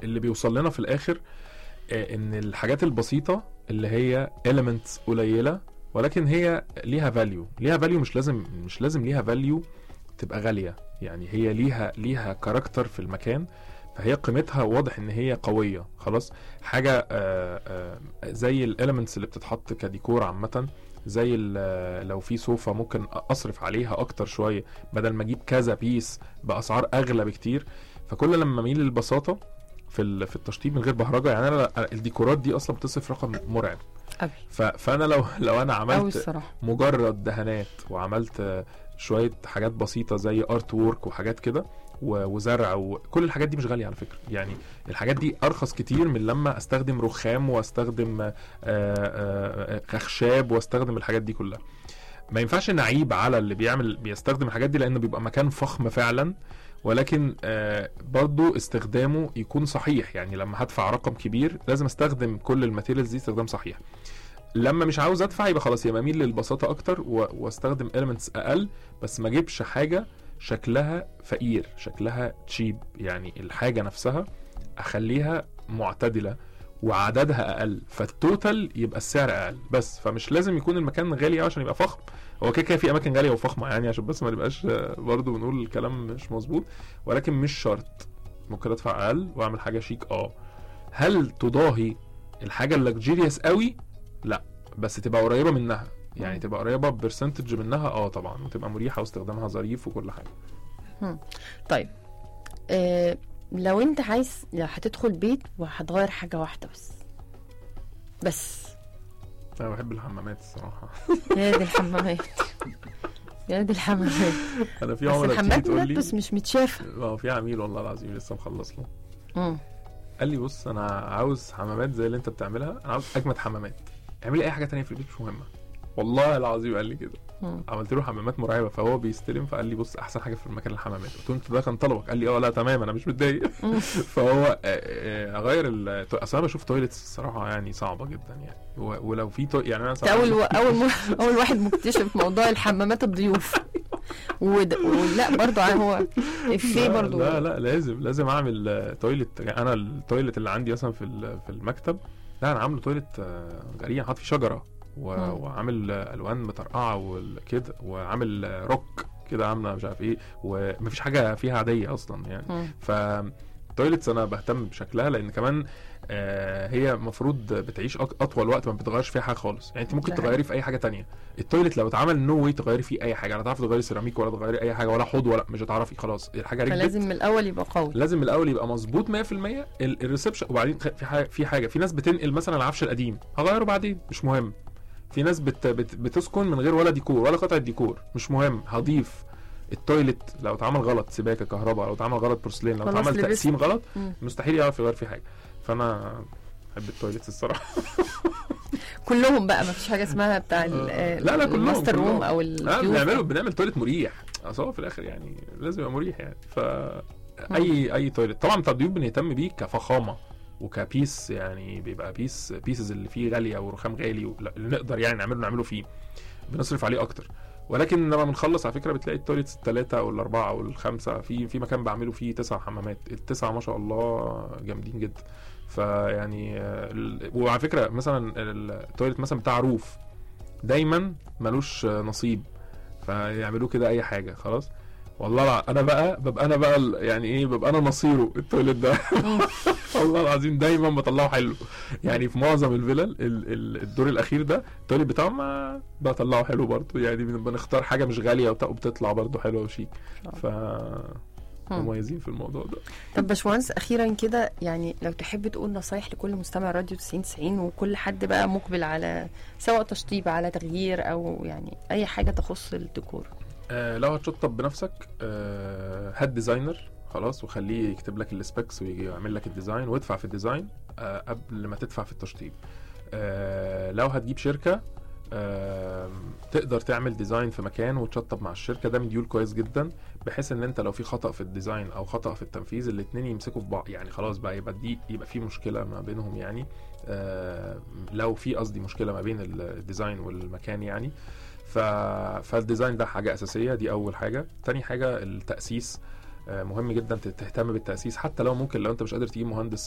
اللي بيوصل لنا في الاخر آه، ان الحاجات البسيطه اللي هي elements قليله ولكن هي ليها فاليو ليها فاليو مش لازم مش لازم ليها فاليو تبقى غاليه يعني هي ليها ليها كاركتر في المكان فهي قيمتها واضح ان هي قويه خلاص حاجه آه، آه، زي الاليمنتس اللي بتتحط كديكور عامه زي ال- لو في صوفه ممكن اصرف عليها اكتر شويه بدل ما اجيب كذا بيس باسعار اغلى بكتير فكل لما اميل للبساطه في ال- في التشطيب من غير بهرجه يعني انا الديكورات دي اصلا بتصرف رقم مرعب قوي ف- فانا لو لو انا قوي عملت الصراحه مجرد دهانات وعملت آه، شويه حاجات بسيطه زي ارت وورك وحاجات كده و- وزرع وكل الحاجات دي مش غاليه على فكره يعني الحاجات دي ارخص كتير من لما استخدم رخام واستخدم آه، آه، آه، اخشاب واستخدم الحاجات دي كلها ما ينفعش نعيب على اللي بيعمل بيستخدم الحاجات دي لانه بيبقى مكان فخم فعلا ولكن آه، برضو استخدامه يكون صحيح يعني لما هدفع رقم كبير لازم استخدم كل الماتيريالز دي استخدام صحيح لما مش عاوز ادفع يبقى خلاص يبقى اميل للبساطه اكتر و... واستخدم elements اقل بس ما اجيبش حاجه شكلها فقير شكلها تشيب يعني الحاجه نفسها اخليها معتدله وعددها اقل فالتوتال يبقى السعر اقل بس فمش لازم يكون المكان غالي أوي عشان يبقى فخم هو كده كده في اماكن غاليه وفخمه يعني عشان بس ما نبقاش آه، برضو بنقول الكلام مش مظبوط ولكن مش شرط ممكن ادفع اقل واعمل حاجه شيك اه هل تضاهي الحاجه اللكجيريوس قوي لا بس تبقى قريبه منها يعني مم. تبقى قريبه برسنتج منها اه طبعا وتبقى مريحه واستخدامها ظريف وكل حاجه طيب آه لو انت عايز لو هتدخل بيت وهتغير حاجه واحده بس بس انا بحب الحمامات الصراحه يا دي الحمامات يا دي الحمامات انا في بس عملاء بتيجي الحمامات تقول لي بس مش متشافه اه في عميل والله العظيم لسه مخلص له مم. قال لي بص انا عاوز حمامات زي اللي انت بتعملها انا عاوز اجمد حمامات اعملي اي حاجه تانية في البيت مش مهمه والله العظيم قال لي كده مم. عملت له حمامات مرعبه فهو بيستلم فقال لي بص احسن حاجه في المكان الحمامات قلت له انت ده كان طلبك قال لي اه لا تمام انا مش متضايق مم. فهو آه، آه، اغير ال اصل انا بشوف تويلتس الصراحه يعني صعبه جدا يعني و- ولو في تو... يعني انا ده ساعات اول و... بشوف- اول م... اول واحد مكتشف موضوع الحمامات الضيوف ود... ولا برضو ع- هو افيه لا- برضو لا لا لازم لازم اعمل آه، تويلت يعني انا التويلت اللي عندي مثلا في ال- في المكتب لا انا عامله تويلت آه، غريب حاطط فيه شجره و- مم. وعامل آه، الوان مطرقعه وكده وعامل آه، روك كده عامله مش عارف ايه ومفيش حاجه فيها عاديه اصلا يعني مم. ف التويلتس انا بهتم بشكلها لان كمان آه هي المفروض بتعيش أك- اطول وقت ما بتغيرش فيها حاجه خالص يعني انت ممكن ده حقيقي. تغيري في اي حاجه تانية التويلت لو اتعمل نو واي تغيري فيه اي حاجه لا تعرفي تغيري سيراميك ولا تغيري اي حاجه ولا حوض ولا مش هتعرفي خلاص الحاجه ركبت فلازم من الاول يبقى قوي لازم من الاول يبقى مظبوط 100% ال- الريسبشن وبعدين خ- في حاجه في حاجه في ناس بتنقل مثلا العفش القديم هغيره بعدين مش مهم في ناس بت بت بتسكن من غير ولا ديكور ولا قطعه ديكور مش مهم هضيف التويلت لو اتعمل غلط سباكه كهرباء لو اتعمل غلط بورسلين لو خلاص اتعمل لبست. تقسيم غلط مم. مستحيل يعرف يغير فيه حاجه فانا بحب التويلت الصراحه كلهم بقى ما فيش حاجه اسمها بتاع ال- آه، لا، لا، كلهم، الماستر كلهم. روم او لا الضيوف. بنعمله بنعمل تويلت مريح اصل هو في الاخر يعني لازم يبقى مريح يعني ف اي اي تويلت طبعا بتاع الضيوف بنهتم بيه كفخامه وكبيس يعني بيبقى بيس بيسز اللي فيه غاليه ورخام غالي ولا- اللي نقدر يعني نعمله نعمله فيه بنصرف عليه اكتر ولكن لما بنخلص على فكره بتلاقي التويلتس الثلاثه او الاربعه او الخمسه في في مكان بعمله فيه تسع حمامات التسعه ما شاء الله جامدين جدا فيعني آه، ال- وعلى فكره مثلا التويلت مثلا بتاع روف دايما ملوش آه، نصيب فيعملوه كده اي حاجه خلاص والله الع... انا بقى ببقى انا بقى ال- يعني ايه ببقى انا نصيره التويلت ده والله العظيم دايما بطلعه حلو يعني في معظم الفلل ال... ال... الدور الاخير ده التويلت بتاعه ما بطلعه حلو برضه يعني بن- بنختار حاجه مش غاليه وبتاع وبتطلع برضه حلوه وشيك ف مميزين في الموضوع ده طب باشمهندس اخيرا كده يعني لو تحب تقول نصايح لكل مستمع راديو 90 90 وكل حد بقى مقبل على سواء تشطيب على تغيير او يعني اي حاجه تخص الديكور آه لو هتشطب بنفسك آه هات ديزاينر خلاص وخليه يكتب لك السبيكس ويجي يعمل لك الديزاين وادفع في الديزاين آه قبل ما تدفع في التشطيب آه لو هتجيب شركه آه تقدر تعمل ديزاين في مكان وتشطب مع الشركه ده مديول كويس جدا بحيث ان انت لو في خطا في الديزاين او خطا في التنفيذ الاثنين يمسكوا في بعض يعني خلاص بقى يبقى دي يبقى في مشكله ما بينهم يعني آه لو في قصدي مشكله ما بين الديزاين والمكان يعني ف... فالديزاين ده حاجه اساسيه دي اول حاجه تاني حاجه التاسيس آه، مهم جدا تهتم بالتاسيس حتى لو ممكن لو انت مش قادر تجيب مهندس